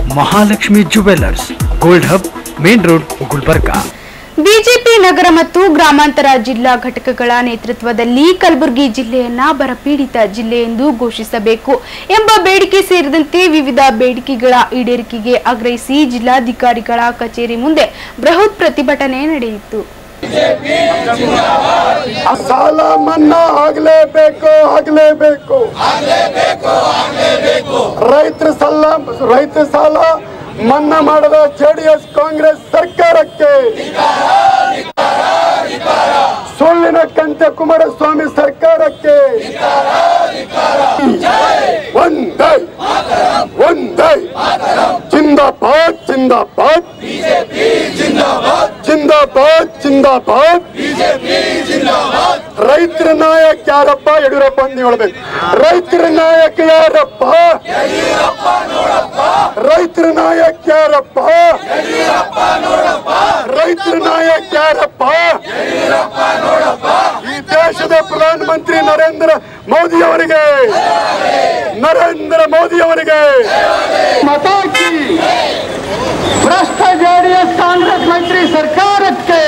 Mahalakshmi jewellers gold hub main road Gulbarga BJP ನಗರ ಮತ್ತು ಗ್ರಾಮಾಂತರ ಜಿಲ್ಲಾ ಘಟಕಗಳ ನೇತೃತ್ವದಲ್ಲಿ ಕಲಬುರಗಿ ಜಿಲ್ಲೆಯನ್ನ ಬರಪೀಡಿತ ಜಿಲ್ಲೆ ಎಂದು ಘೋಷಿಸಬೇಕು ಎಂಬ ಬೇಡಿಕೆ ಸೇರಿದಂತೆ ವಿವಿಧ ಬೇಡಿಕೆಗಳ ಈಡೇರಿಕೆಗೆ ಆಗ್ರಹಿಸಿ ಜಿಲ್ಲಾಧಿಕಾರಿಗಳ ಕಚೇರಿ ಮುಂದೆ ಬೃಹತ್ ಪ್ರತಿಭಟನೆ ನಡೆಯಿತು ಸಾಲ ಮನ್ನಾ ಆಗ್ಲೇಬೇಕು ಆಗ್ಲೇಬೇಕು ರೈತರ ಸಾಲ ರೈತರ ಸಾಲ ಮನ್ನಾ ಮಾಡದ ಜೆಡಿಎಸ್ ಕಾಂಗ್ರೆಸ್ ಸರ್ಕಾರಕ್ಕೆ ಸುಳ್ಳಿನ ಕಂತೆ ಕುಮಾರಸ್ವಾಮಿ ಸರ್ಕಾರಕ್ಕೆ ಒಂದೇ ಒಂದೇ ಜಿಂದಾಬಾದ್ ಜಿಂದಾಬಾದ್ ಜಿಂದಾಬಾದ್ ಜಿಂದಾಬಾದ್ ರೈತರ ನಾಯಕ ಯಾರಪ್ಪ ಯಡಿಯೂರಪ್ಪ ಅಂತ ಹೇಳ್ಬೇಕು ರೈತರ ನಾಯಕ ಯಾರಪ್ಪ ರೈತರ ನಾಯಕ ಯಾರಪ್ಪ ರೈತರ ನಾಯಕ ಯಾರಪ್ಪ ಈ ದೇಶದ ಪ್ರಧಾನಮಂತ್ರಿ ನರೇಂದ್ರ ಮೋದಿ ಅವರಿಗೆ ನರೇಂದ್ರ ಮೋದಿ ಅವರಿಗೆ ಮತಾಕಿ ಭ್ರಷ್ಟ ಜೆಡಿಎಸ್ ಕಾಂಗ್ರೆಸ್ ಮೈತ್ರಿ ಸರ್ಕಾರಕ್ಕೆ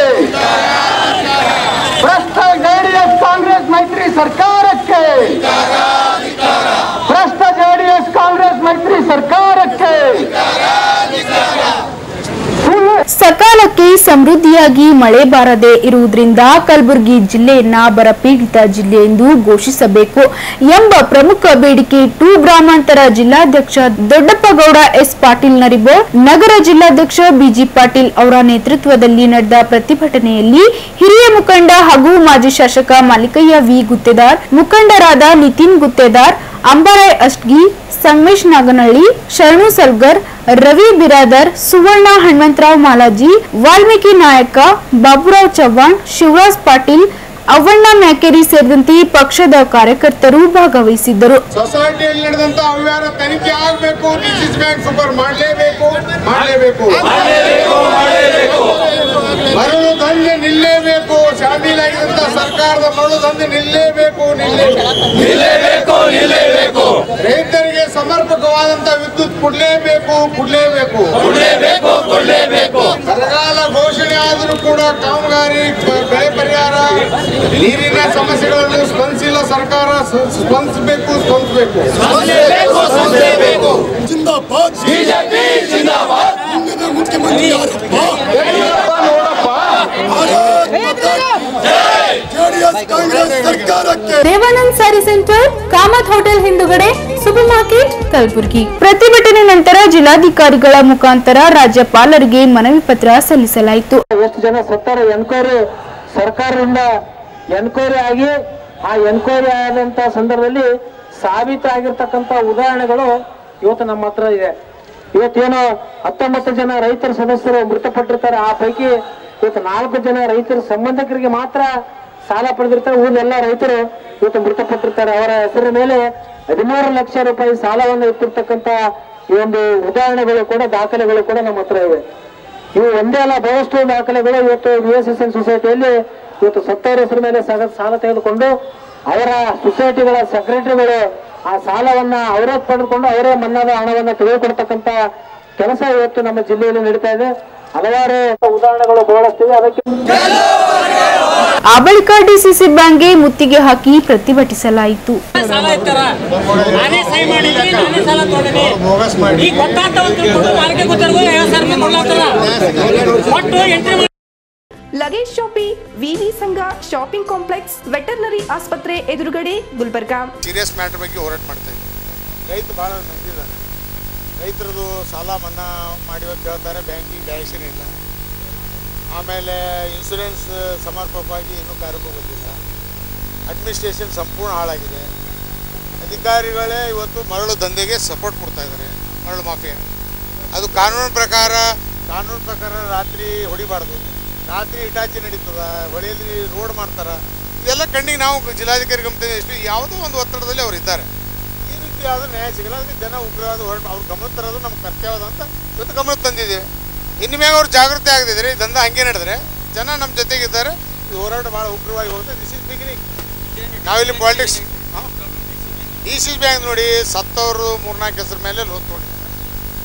ಭ್ರಷ್ಟ ಜೆಡಿಎಸ್ ಕಾಂಗ್ರೆಸ್ ಮೈತ್ರಿ ಸರ್ಕಾರಕ್ಕೆ ಭ್ರಷ್ಟ ಜೆಡಿಎಸ್ ಕಾಂಗ್ರೆಸ್ ಮೈತ್ರಿ ಸರ್ಕಾರಕ್ಕೆ ಸಕಾಲಕ್ಕೆ ಸಮೃದ್ಧಿಯಾಗಿ ಮಳೆ ಬಾರದೆ ಇರುವುದರಿಂದ ಕಲಬುರಗಿ ಜಿಲ್ಲೆಯನ್ನ ಬರಪೀಡಿತ ಜಿಲ್ಲೆ ಎಂದು ಘೋಷಿಸಬೇಕು ಎಂಬ ಪ್ರಮುಖ ಬೇಡಿಕೆ ಇಟ್ಟು ಗ್ರಾಮಾಂತರ ಜಿಲ್ಲಾಧ್ಯಕ್ಷ ದೊಡ್ಡಪ್ಪಗೌಡ ಎಸ್ ಪಾಟೀಲ್ ನರಿಬೋ ನಗರ ಜಿಲ್ಲಾಧ್ಯಕ್ಷ ಬಿಜಿ ಪಾಟೀಲ್ ಅವರ ನೇತೃತ್ವದಲ್ಲಿ ನಡೆದ ಪ್ರತಿಭಟನೆಯಲ್ಲಿ ಹಿರಿಯ ಮುಖಂಡ ಹಾಗೂ ಮಾಜಿ ಶಾಸಕ ಮಾಲಿಕಯ್ಯ ವಿ ಗುತ್ತೇದಾರ್ ಮುಖಂಡರಾದ ನಿತಿನ್ ಗುತ್ತೇದಾರ್ ಅಂಬರಾಯ್ ಅಷ್ಟ್ಗಿ ಸಂಗಮೇಶ್ ನಾಗನಹಳ್ಳಿ ಶರಣು ಸಲ್ಗರ್ ರವಿ ಬಿರಾದರ್ ಸುವರ್ಣ ಹನುಮಂತರಾವ್ ಮಾಲಾಜಿ ವಾಲ್ಮೀಕಿ ನಾಯಕ ಬಾಬುರಾವ್ ಚವ್ಹಾಣ್ ಶಿವರಾಜ್ ಪಾಟೀಲ್ ಅವ್ವಣ್ಣ ಮ್ಯಾಕೇರಿ ಸೇರಿದಂತೆ ಪಕ್ಷದ ಕಾರ್ಯಕರ್ತರು ಭಾಗವಹಿಸಿದ್ದರು ಸೊಸೈಟಿಯಲ್ಲಿ ನಡೆದಂತ ಅವ್ಯವಹಾರ ತನಿಖೆ ಆಗಬೇಕು ಡಿಸಿಸ್ ಬ್ಯಾಂಕ್ ಸೂಪರ್ ಮಾಡಲೇಬೇಕು ಮಾಡಲೇಬೇಕು ಮರಳು ದಂಧೆ ನಿಲ್ಲೇಬೇಕು ಶಾಮೀಲಾಗಿದ್ದಂತ ಸರ್ಕಾರದ ಮರಳು ದಂಧೆ ನಿಲ್ಲೇಬೇಕು ನಿಲ್ಲೇಬೇಕು ನಿಲ್ಲೇಬೇಕು ರೈತರಿಗೆ ಸಮರ್ಪಕವಾದಂತ ವಿದ್ಯುತ್ ಕೊಡ್ಲೇಬೇಕು ಕೊಡ್ಲೇಬೇಕು ಕೊಡ್ಲೇಬೇಕು ಬರಗಾಲ ಘೋಷಣೆ ಆದರೂ ಕೂಡ ಕಾಮಗಾರಿ ಬ- ಬೆಳೆ ಪರಿಹಾರ ನೀರಿನ ಸಮಸ್ಯೆಗಳನ್ನು ಸ್ಪಂದಿಸಿಲ್ಲ ಸರ್ಕಾರ ಸ- ಸ್ಪಂದಿಸಬೇಕು ಸ್ಪಂದಿಸಬೇಕು ಜಿಂದಾಬಾದ್ ಬಿಜೆಪಿ ಜಿಂದಾಬಾದ್ ಮುಂದಿನ ಮುಖ್ಯಮಂತ್ರಿ ಯಾರಪ್ಪ ಜೆಡಿಎಸ್ ಕಾಂಗ್ರೆಸ್ ಸರ್ಕಾರಕ್ಕೆ Devanand sari centre Kamath hotel ಹಿಂದುಗಡೆ ಸೂಪರ್ ಮಾರ್ಕೆಟ್ ಕಲಬುರಗಿ ಪ್ರತಿಭಟನೆ ನಂತರ ಜಿಲ್ಲಾಧಿಕಾರಿಗಳ ಮುಖಾಂತರ ರಾಜ್ಯಪಾಲರಿಗೆ ಮನವಿ ಪತ್ರ ಸಲ್ಲಿಸಲಾಯಿತು ಎಷ್ಟು ಜನ ಸತ್ತಾರ ಎನ್ಕ್ವೈರಿ ಸರ್ಕಾರದಿಂದ ಎನ್ಕ್ವೈರಿ ಆಗಿ ಆ ಎನ್ಕ್ವೈರಿ ಆದಂತ ಸಂದರ್ಭದಲ್ಲಿ ಸಾಬೀತಾಗಿರ್ತಕ್ಕಂಥ ಉದಾಹರಣೆಗಳು ಇವತ್ತು ನಮ್ಮ ಹತ್ರ ಇದೆ ಇವತ್ತೇನೋ ಹತ್ತೊಂಬತ್ತು ಜನ ರೈತರ ಸದಸ್ಯರು ಮೃತಪಟ್ಟಿರ್ತಾರೆ ಆ ಪೈಕಿ ಇವತ್ತು ನಾಲ್ಕು ಜನ ರೈತರ ಸಂಬಂಧಿಕರಿಗೆ ಮಾತ್ರ ಸಾಲ ಪಡೆದಿರ್ತಾರೆ ಉಳಿದೆಲ್ಲ ರೈತರು ಇವತ್ತು ಮೃತಪಟ್ಟಿರ್ತಾರೆ ಅವರ ಹೆಸರಿನ ಮೇಲೆ ಹದಿಮೂರು ಲಕ್ಷ ರೂಪಾಯಿ ಸಾಲವನ್ನು ಇಟ್ಟಿರ್ತಕ್ಕಂಥ ಈ ಒಂದು ಉದಾಹರಣೆಗಳು ಕೂಡ ದಾಖಲೆಗಳು ಕೂಡ ನಮ್ಮ ಹತ್ರ ಇವೆ ಇವು ಒಂದೇ ಅಲ್ಲ ಬಹಳಷ್ಟು ದಾಖಲೆಗಳು ಇವತ್ತು ಯು ಎಸ್ ಎಸ್ ಎನ್ ಸೊಸೈಟಿಯಲ್ಲಿ ಇವತ್ತು ಸತ್ತವರ ಹೆಸರು ಮೇಲೆ ಸಾಲ ಸಾಲ ತೆಗೆದುಕೊಂಡು ಅವರ ಸೊಸೈಟಿಗಳ ಸೆಕ್ರೆಟರಿಗಳು ಆ ಸಾಲವನ್ನ ಅವರೇ ಪಡೆದುಕೊಂಡು ಅವರೇ ಮನ್ನಾದ ಹಣವನ್ನ ತೆಗೆದುಕೊಡ್ತಕ್ಕಂತ ಕೆಲಸ ಇವತ್ತು ನಮ್ಮ ಜಿಲ್ಲೆಯಲ್ಲಿ ನಡೀತಾ ಇದೆ ಹಲವಾರು ಉದಾಹರಣೆಗಳು ಬಹಳಷ್ಟಿವೆ ಅದಕ್ಕೆ ಆ ಬಳಿಕ ಡಿಸಿಸಿ ಬ್ಯಾಂಕ್ಗೆ ಮುತ್ತಿಗೆ ಹಾಕಿ ಪ್ರತಿಭಟಿಸಲಾಯಿತು ಸಾಲ ಇರ್ತಾರ ನಾನೇ ಸಹಿ ಮಾಡಿದ್ರಿ ನಾನೇ ಸಾಲ ತೊಗೊಂಡಿನಿ ಈಗ ಗೊತ್ತಾಗ್ತ ಒಂದು ಮಾರ್ಕೆ ಗೊತ್ತಾರ್ಗು ಐವತ್ತು ಸಾವಿರ ರೂಪಾಯಿ ಕೊಡ್ಲಾತ್ತಾರ ಒಟ್ಟು ಎಂಟ್ರಿ ಮಾಡಿ ಲಗೇಜ್ ಶಾಪಿ ವಿವಿ ಸಂಘ ಶಾಪಿಂಗ್ ಕಾಂಪ್ಲೆಕ್ಸ್ ವೆಟರ್ನರಿ ಆಸ್ಪತ್ರೆ ಎದುರುಗಡೆ ಗುಲ್ಬರ್ಗಾ ಸೀರಿಯಸ್ ಮ್ಯಾಟರ್ ಬಗ್ಗೆ ಹೋರಾಟ ಮಾಡ್ತಾ ಇದ್ದೀವಿ ರೈತ ಭಾಳ ನಂಬಿದ್ದಾನೆ ರೈತರದು ಸಾಲ ಮನ್ನಾ ಮಾಡಿ ಅಂತ ಹೇಳ್ತಾರೆ ಬ್ಯಾಂಕಿಂಗ್ ಡೈರೆಕ್ಷನ್ ಇಲ್ಲ ಆಮೇಲೆ ಇನ್ಶೂರೆನ್ಸ್ ಸಮರ್ಪಕವಾಗಿ ಇನ್ನೂ ಕಾರ್ಯಕ್ಕೆ ಬಂದಿಲ್ಲ ಅಡ್ಮಿನಿಸ್ಟ್ರೇಷನ್ ಸಂಪೂರ್ಣ ಹಾಳಾಗಿದೆ ಅಧಿಕಾರಿಗಳೇ ಇವತ್ತು ಮರಳು ದಂಧೆಗೆ ಸಪೋರ್ಟ್ ಕೊಡ್ತಾ ಇದ್ದಾರೆ ಮರಳು ಮಾಫಿಯಾ ಅದು ಕಾನೂನು ಪ್ರಕಾರ ಕಾನೂನು ಪ್ರಕಾರ ರಾತ್ರಿ ಹೊಡಿಬಾರ್ದು ರಾತ್ರಿ ಇಟಾಚಿ ನಡೀತದ ಹೊಳೆಯಲ್ಲಿ ರೋಡ್ ಮಾಡ್ತಾರ ಇದೆಲ್ಲ ಕಣ್ಣಿಗೆ ನಾವು ಜಿಲ್ಲಾಧಿಕಾರಿ ಗಮನ ಎಷ್ಟು ಯಾವುದೋ ಒಂದು ಒತ್ತಡದಲ್ಲಿ ಅವ್ರು ಇದ್ದಾರೆ ಈ ರೀತಿ ಆದ್ರೆ ನ್ಯಾಯ ಸಿಗಲ್ಲ ಅದಕ್ಕೆ ಜನ ಉಗ್ರವಾದ ಹೊರಟು ಅವ್ರ ಗಮನ ತರೋದು ನಮ್ಮ ಕರ್ತವ್ಯ ಅಂತ ಇವತ್ತು ಗಮನ ತಂದಿದ್ದೇವೆ ಇನ್ನು ಮ್ಯಾಗ ಅವ್ರು ಜಾಗೃತಿ ಆಗದಿದ್ರೆ ಈ ದಂಧ ಹಂಗೆ ನಡೆದ್ರೆ ಜನ ನಮ್ಮ ಜೊತೆಗಿದ್ದಾರೆ ಈ ಹೋರಾಟ ಭಾಳ ಉಗ್ರವಾಗಿ ಹೋಗುತ್ತೆ ದಿಸ್ ಇಸ್ ಬಿಗಿನಿಂಗ್ ನಾವಿಲ್ಲಿ ಪಾಲಿಟಿಕ್ಸ್ ಡಿ ಸಿ ಬ್ಯಾಂಕ್ ನೋಡಿ ಸತ್ತವರು ಮೂರ್ನಾಲ್ಕು ಹೆಸರ ಮೇಲೆ ಲೋನ್ ತೊಗೊಂಡಿದ್ದಾರೆ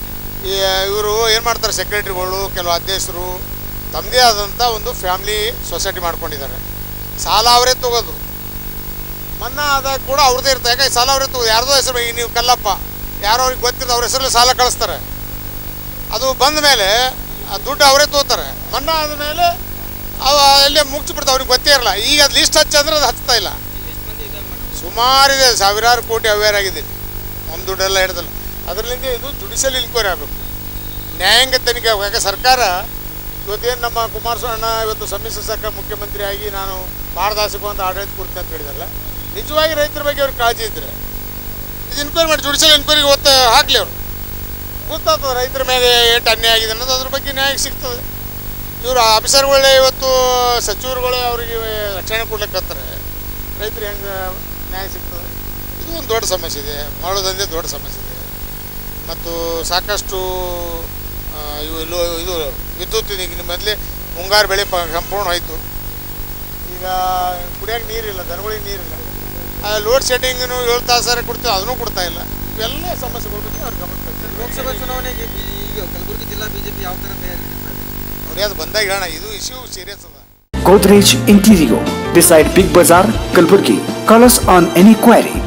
ಇವರು ಏನು ಮಾಡ್ತಾರೆ ಸೆಕ್ರೆಟ್ರಿಗಳು ಕೆಲವು ಅಧ್ಯಕ್ಷರು ತಮ್ಮದೇ ಆದಂಥ ಒಂದು ಫ್ಯಾಮ್ಲಿ ಸೊಸೈಟಿ ಮಾಡ್ಕೊಂಡಿದ್ದಾರೆ ಸಾಲ ಅವರೇ ತಗೋದು ಮನ್ನಾ ಆದಾಗ ಕೂಡ ಅವ್ರದ್ದೇ ಇರ್ತದೆ ಯಾಕೆ ಸಾಲ ಅವರೇ ತಗೋದು ಯಾರ್ದೋ ಹೆಸರು ಈಗ ನೀವು ಕಲ್ಲಪ್ಪ ಯಾರೋ ಅವ್ರಿಗೆ ಗೊತ್ತಿರೋದು ಅವ್ರ ಹೆಸರಲ್ಲಿ ಸಾಲ ಕಳಿಸ್ತಾರೆ ಅದು ಬಂದ ಮೇಲೆ ಆ ದುಡ್ಡು ಅವರೇ ತಗೋತಾರೆ ಮನ್ನಾ ಆದಮೇಲೆ ಅವ ಅಲ್ಲೇ ಮುಗಿಸ್ಬಿಡ್ತಾವೆ ಅವ್ರಿಗೆ ಗೊತ್ತೇ ಇರಲ್ಲ ಈಗ ಅದು ಲಿಸ್ಟ್ ಹಚ್ಚ ಅಂದ್ರೆ ಅದು ಹಚ್ತಾ ಇಲ್ಲ ಸುಮಾರಿದೆ ಸಾವಿರಾರು ಕೋಟಿ ಅವ್ಯಾರ ಆಗಿದೆ ನಮ್ಮ ದುಡ್ಡೆಲ್ಲ ಹಿಡ್ದಲ್ಲ ಅದರಲ್ಲಿಂದ ಇದು ಜುಡಿಷಿಯಲ್ ಇನ್ಕ್ವೈರಿ ಆಗಬೇಕು ನ್ಯಾಯಾಂಗ ತನಿಖೆ ಆಗ್ಬೇಕು. ಯಾಕೆ ಸರ್ಕಾರ ಇವತ್ತೇನು ನಮ್ಮ ಕುಮಾರಸ್ವಾಮಿ ಅಣ್ಣ ಇವತ್ತು ಸಮ್ಮಿಶ್ರ ಸರ್ಕಾರ ಮುಖ್ಯಮಂತ್ರಿ ಆಗಿ ನಾನು ಪಾರದರ್ಶಕವಂತ ಆಡಳಿತ ಕೊಡ್ತೀನಿ ಅಂತ ಹೇಳಿದಲ್ಲ ನಿಜವಾಗಿ ರೈತರ ಬಗ್ಗೆ ಅವ್ರಿಗೆ ಕಾಳಜಿ ಇದ್ದರೆ ಇದು ಇನ್ಕ್ವೈರಿ ಮಾಡಿ ಜುಡಿಷಿಯಲ್ ಇನ್ಕ್ವೈರಿಗೆ ಒತ್ತ ಹಾಕಲಿ ಅವರು ಗೊತ್ತಾಗ್ತದೆ ರೈತರ ಮೇಲೆ ಎಷ್ಟು ಅನ್ಯಾಯ ಆಗಿದೆ ಅನ್ನೋದು ಅದ್ರ ಬಗ್ಗೆ ನ್ಯಾಯ ಸಿಗ್ತದೆ ಇವರು ಆಫೀಸರ್ಗಳೇ ಇವತ್ತು ಸಚಿವರುಗಳೇ ಅವರಿಗೆ ರಕ್ಷಣೆ ಕೊಡ್ಲಿಕ್ಕೆ ರೈತರು ಹೆಂಗೆ ನ್ಯಾಯ ಸಿಗ್ತದೆ ಇದು ಒಂದು ದೊಡ್ಡ ಸಮಸ್ಯೆ ಇದೆ ಮಾಡೋದಂದೇ ದೊಡ್ಡ ಸಮಸ್ಯೆ ಇದೆ ಮತ್ತು ಸಾಕಷ್ಟು ಆ, ಇವು ಲೋ ಇದು ವಿದ್ಯುತ್ ಈಗ ಮೊದಲೇ ಮುಂಗಾರು ಬೆಳೆ ಪ ಸಂಪೂರ್ಣ ಹೋಯ್ತು ಈಗ ಕುಡಿಯೋಕೆ ನೀರಿಲ್ಲ ದನಗಳಿಗೆ ನೀರಿಲ್ಲ ಲೋಡ್ ಶೆಡ್ಡಿಂಗ್ನು ಏಳು ತಾಸಾರೆ ಕೊಡ್ತೀವಿ ಅದನ್ನು ಕೊಡ್ತಾ ಇಲ್ಲ ಇವೆಲ್ಲ ಸಮಸ್ಯೆಗಳ ಬಗ್ಗೆ ಅವ್ರು ಗಮನ ಕೊಡ್ತಾರೆ ಲೋಕಸಭಾ ಚುನಾವಣೆಗೆ ಈಗ ಕಲಬುರಗಿ ಜಿಲ್ಲಾ ಬಿಜೆಪಿ ಯಾವ ತರ ತಯಾರಿ ನಡೆಸ್ತಾ ಇದೆ? ನೋಡಿ ಅದು ಬಂದಾಗ ಹೇಳೋಣ ಇದು ಇಶ್ಯೂ ಸೀರಿಯಸ್ ಅದ Godrej Interior beside Big Bazaar, Kalburgi. Call us on any query